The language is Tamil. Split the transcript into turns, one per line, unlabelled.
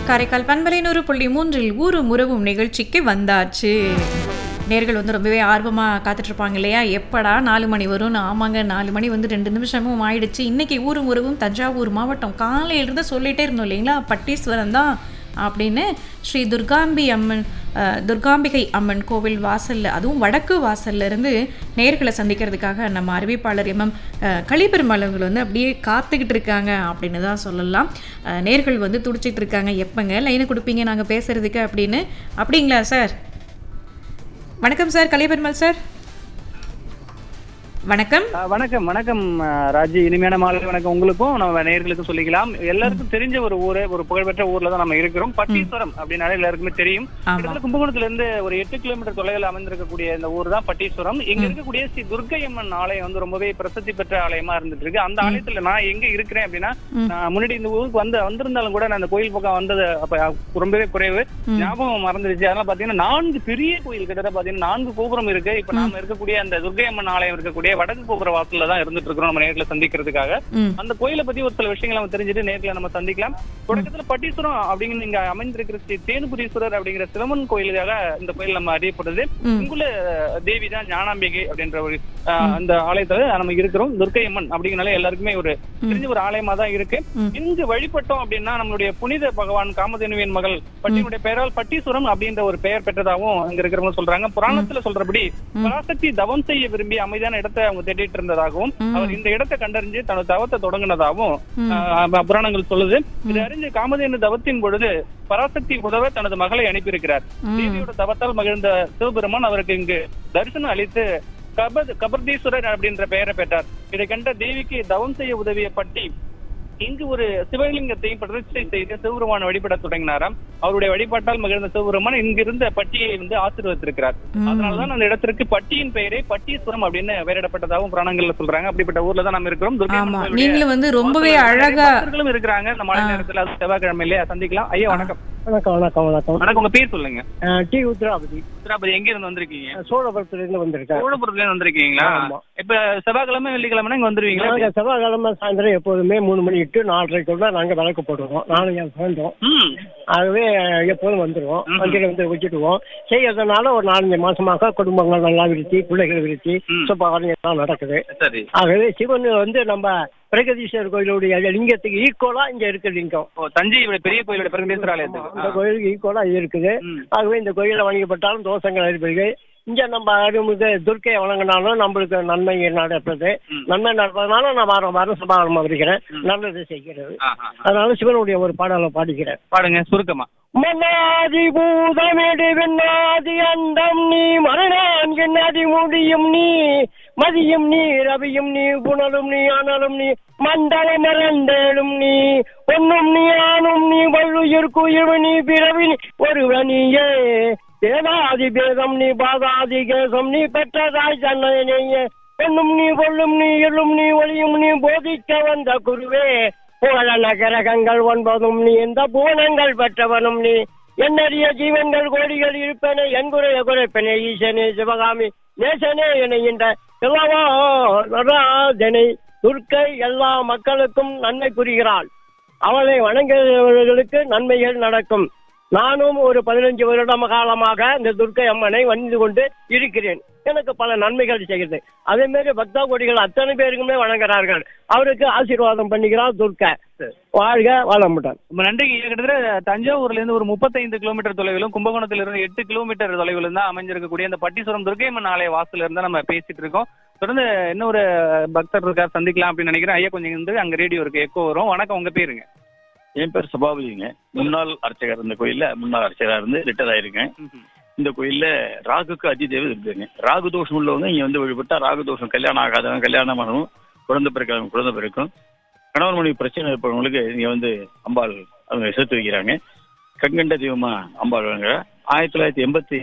காரைக்கால் பண்பலை நூறு புள்ளி மூன்றில் ஊரும் உறவும் நிகழ்ச்சிக்கு வந்தாச்சு நேர்கள் வந்து ரொம்பவே ஆர்வமாக காத்துட்ருப்பாங்க இல்லையா எப்படா நாலு மணி வரும்னு ஆமாங்க நாலு மணி வந்து ரெண்டு நிமிஷமும் ஆயிடுச்சு இன்றைக்கி ஊரும் உறவும் தஞ்சாவூர் மாவட்டம் காலையிலிருந்து சொல்லிகிட்டே இருந்தோம் இல்லைங்களா பட்டீஸ்வரம் தான் அப்படின்னு ஸ்ரீ துர்காம்பி அம்மன் அஹ், துர்காம்பிகை அம்மன் கோவில் வாசலில் அதுவும் வடக்கு வாசல்ல இருந்து நேர்களை சந்திக்கிறதுக்காக நம்ம அறிவிப்பாளர் எம்எம் கலிபெருமாள் அவர்கள் வந்து அப்படியே காத்துக்கிட்டு இருக்காங்க அப்படின்னு தான் சொல்லலாம் அஹ், நேர்கள் வந்து துடிச்சிட்டு இருக்காங்க எப்பங்க லைனை கொடுப்பீங்க நாங்கள் பேசுறதுக்கு அப்படின்னு அப்படிங்களா சார் வணக்கம் சார் கலிபெருமாள் சார் வணக்கம்
ஆ, வணக்கம் வணக்கம் ஆ, ராஜி இனிமையான மாலை வணக்கம் உங்களுக்கும் நம்ம நேயர்களுக்கும் சொல்லிக்கலாம் எல்லாருக்கும் தெரிஞ்ச ஒரு ஊரு ஒரு புகழ்பெற்ற ஊர்ல தான் நம்ம இருக்கிறோம் பட்டீஸ்வரம் அப்படின்னாலே எல்லாருக்குமே தெரியும்
ஆமா.
கிட்டத்தட்ட கும்பகோணத்துல இருந்து ஒரு எட்டு கிலோமீட்டர் தொலைவில் அமைந்திருக்கக்கூடிய இந்த ஊர் தான் பட்டீஸ்வரம் இங்க இருக்கக்கூடிய ஸ்ரீ துர்க்கையம்மன் ஆலயம் வந்து ரொம்பவே பிரசித்தி பெற்ற ஆலயமா இருந்துட்டு இருக்கு அந்த ஆலயத்துல நான் எங்க இருக்கிறேன் அப்படின்னா
ம்.
நான் முன்னாடி இந்த ஊருக்கு வந்து வந்திருந்தாலும் கூட நான் அந்த கோயில் பக்கம் வந்தது அப்ப ரொம்பவே குறைவு
ம்.
ஞாபகம் மறந்துருச்சு அதனால பாத்தீங்கன்னா நான்கு பெரிய கோயில் கிட்டத்தட்ட பாத்தீங்கன்னா நான்கு கோபுரம் இருக்கு இப்ப நாம இருக்கக்கூடிய அந்த துர்க்கையம்மன் ஆலயம் இருக்கக்கூடிய வடக்கு கோபுர வாசல்ல தான் இருந்துட்டு இருக்கிறோம் நம்ம நேர்ல சந்திக்கிறதுக்காக
ம்
அந்த கோயிலை பத்தி ஒரு சில விஷயங்களை நம்ம தெரிஞ்சுட்டு நேர்ல நம்ம சந்திக்கலாம் தொடக்கத்துல பட்டீஸ்வரம் அப்படிங்கிற இங்க அமைந்திருக்கிற ஸ்ரீ தேனுபுரீஸ்வரர் அப்படிங்கிற சிவன் கோயிலுக்காக இந்த கோயில் நம்ம அறியப்படுது
ம்
இங்குள்ள தேவி தான் ஞானாம்பிகை அப்படின்ற ஒரு ஆஹ், அந்த ஆலயத்துல நம்ம இருக்கிறோம் துர்க்கையம்மன் அப்படிங்கறனால எல்லாருக்குமே ஒரு தெரிஞ்ச ஒரு ஆலயமா தான் இருக்கு
ம்.
இங்கு வழிபட்டோம் அப்படின்னா நம்மளுடைய புனித பகவான் காமதேனுவின் மகள் பட்டினுடைய பெயரால் பட்டீஸ்வரம் அப்படின்ற ஒரு பெயர் பெற்றதாகவும் அங்க இருக்கிறவங்க சொல்றாங்க புராணத்துல சொல்றபடி பராசக்தி தவம் செய்ய விரும்பி அமைதியான இடத்தை அவங்க தேடிட்டு இருந்ததாகவும்
ம்.
அவர் இந்த இடத்தை கண்டறிஞ்சு தனது தவத்தை தொடங்கினதாகவும்
ம்.
ஆஹ், புராணங்கள் சொல்லுது இது அறிஞ்சு காமதேனு தவத்தின் பொழுது பராசக்தி உதவ தனது மகளை அனுப்பியிருக்கிறார்
ம்.
தேவியோட தவத்தால் மகிழ்ந்த சிவபெருமான் அவருக்கு இங்கு தரிசனம் அளித்து கபத் கபர்தீஸ்வரர் அப்படின்ற பெயரை பெற்றார் இதை கண்ட தேவிக்கு தவம் செய்ய உதவிய பட்டி இங்கு ஒரு சிவலிங்கத்தையும் பிரதிஷ்டை செய்து சிவபெருமான வழிபட தொடங்கினாராம் அவருடைய வழிபாட்டால் மகிழ்ந்த சிவபெருமான் இங்கிருந்த பட்டியை வந்து ஆசீர்வதித்திருக்கிறார்
ம்.
அதனாலதான் அந்த இடத்திற்கு பட்டியின் பெயரே பட்டீஸ்வரம் அப்படின்னு பெயரிடப்பட்டதாகவும் புராணங்கள்ல சொல்றாங்க அப்படிப்பட்ட ஊர்ல தான் நம்ம இருக்கிறோம் துர்க்கை
ஆமா
அம்மன் கோயிலுடைய
நீங்களும் வந்து ரொம்பவே
வாசல்ல நிறைய
அழகா
பக்தர்களும் இருக்கிறாங்க இந்த மழை நேரத்துல அது செவ்வாய்க்கிழமை இல்லையா சந்திக்கலாம் ஐயா வணக்கம்
வணக்கம் வணக்கம் வணக்கம்
வணக்கம் உங்க பேர் சொல்லுங்க
அஹ் டி உத்ராபதி
உத்திராபதி எங்க இருந்து வந்திருக்கீங்க
அஹ் சோழபுரத்துல இருந்து வந்திருக்கேன்
சோழபுரத்துல இருந்து வந்திருக்கீங்களா
ஆமா.
இப்ப செவ்வாய்க்கிழமை வெள்ளிக்கிழமை இங்க வந்துருவீங்களா
நாங்க செவ்வாய்க்கிழமை சாயந்தரம் எப்போதுமே மூணு மணி எட்டு நாலரைக்குள்ள நாங்க விளக்கு போடுவோம் நானும் என் ஃப்ரெண்டும்
ம்
ஆகவே எப்போதும் வந்துடுவோம்
ம்ஹும்.
வண்டியில வந்து வச்சுட்டுவோம் செய்யறதுனால ஒரு நாலஞ்சு மாசமாக குடும்பங்கள் நல்லா விருத்தி பிள்ளைகள் விருத்தி
ம்.
சுபகாரியம் எல்லாம் நடக்குது
சரி
ஆகவே சிவன் வந்து நம்ம பிரகதீஸ்வரர் கோயிலுடைய லிங்கத்துக்கு ஈக்குவலா இங்க இருக்கு லிங்கம்
ஓ தஞ்சை பெரிய கோயிலோட பிரகதீஸ்வர
இந்த
ஆலயத்துக்கு
கோயிலுக்கு ஈக்குவலா இருக்குது
ம்.
ஆகவே இந்த கோயிலை வணங்கப்பட்டாலும் தோஷங்கள் ஏற்படுது இங்க நம்ம அருமுக துர்க்கையை வணங்கினாலும் நம்மளுக்கு நன்மை நடப்பது
ம்.
நன்மை நடப்பதனால நான் வாரம் வாரம் சபாகரமா இருக்கிறேன் நல்லது செய்கிறது
ஆ, ஆ, ஆ.
அதனால சிவனுடைய ஒரு பாடலை பாடிக்கிறேன்
பாடுங்க சுருக்கமா
மன்னாதி பூதமிடு விண்ணாதி அண்டம் நீ மரணான் என்னாதி முடியும் நீ மதியும் நீ ரவியும் நீ புனலும் நீ அனலும் நீ மண்டல மறந்தேளும் நீ பொன்னும் நீ ஆணும் நீ வள்ளுயிர் குயிர்வு நீ பிறவி நீ ஒருவன் நீயே வேதாதி பேதம் நீ பாதாதி கேசம் நீ பெற்றதாய் தன்னையே பொன்னும் நீ பொல்லும் நீ இருளும் நீ ஒளியும் நீ போதிக்க வந்த குருவே புகழ நகரகங்கள் ஒன்பதும் நீ இந்த பூனங்கள் பெற்றவனும் நீ என்னறிய ஜீவன்கள் கோடிகள் இருப்பன என் குறைய குறைப்பனே ஈசனே சிவகாமி நேசனே என எல்லாவா நடராஜனை துர்க்கை எல்லா மக்களுக்கும் நன்மை புரிகிறாள் அவளை வணங்குகிறவர்களுக்கு நன்மைகள் நடக்கும் நானும் ஒரு பதினஞ்சு வருடம் காலமாக இந்த துர்க்கை அம்மனை வந்து கொண்டு இருக்கிறேன் எனக்கு பல நன்மைகள் செய்கிறது அதே மாதிரி பக்தா கோடிகள் அத்தனை பேருக்குமே வணங்குறார்கள் அவருக்கு ஆசீர்வாதம் பண்ணிக்கிறார் துர்க்கை வாழ்க வாழமுட்டான்
ரொம்ப நன்றி ஐயா. கிட்டத்தட்ட தஞ்சாவூர்ல இருந்து ஒரு முப்பத்தைந்து கிலோமீட்டர் தொலைவிலும் கும்பகோணத்துல இருந்து எட்டு கிலோமீட்டர் தொலைவிலும் தான் அமைஞ்சிருக்கக்கூடிய இந்த பட்டீஸ்வரம் துர்க்கையம்மன் ஆலய வாசல்ல இருந்தா நம்ம பேசிட்டு இருக்கோம் தொடர்ந்து இன்னொரு பக்தர் இருக்கார் சந்திக்கலாம் அப்படின்னு நினைக்கிறேன் ஐயா கொஞ்சம் வந்து அங்க ரேடியோ இருக்கு எக்கோ வரும் வணக்கம் உங்க பேருங்க
என் பேர் சபாபதிங்க முன்னாள் அர்ச்சகர் இந்த கோயில்ல முன்னாள் அர்ச்சகரா இருந்து ரிட்டையர் ஆயிருக்கேன் இந்த கோயில்ல ராகுக்கு அதிதேவதை இருக்குதுங்க ராகு தோஷம் உள்ளவங்க இங்க வந்து வழிபட்டா ராகு தோஷம் கல்யாணம் ஆகாதவங்க கல்யாணம் ஆனவங்க குழந்தை பிறக்காதவங்க குழந்தை பிறக்கும் கணவன் மனைவி பிரச்சனை இருப்பவங்களுக்கு இங்க வந்து அம்பாள் அவங்க சேர்த்து வைக்கிறாங்க கண்கண்ட தெய்வமா அம்பாள் வழங்குறா ஆயிரத்தி தொள்ளாயிரத்தி எண்பத்தி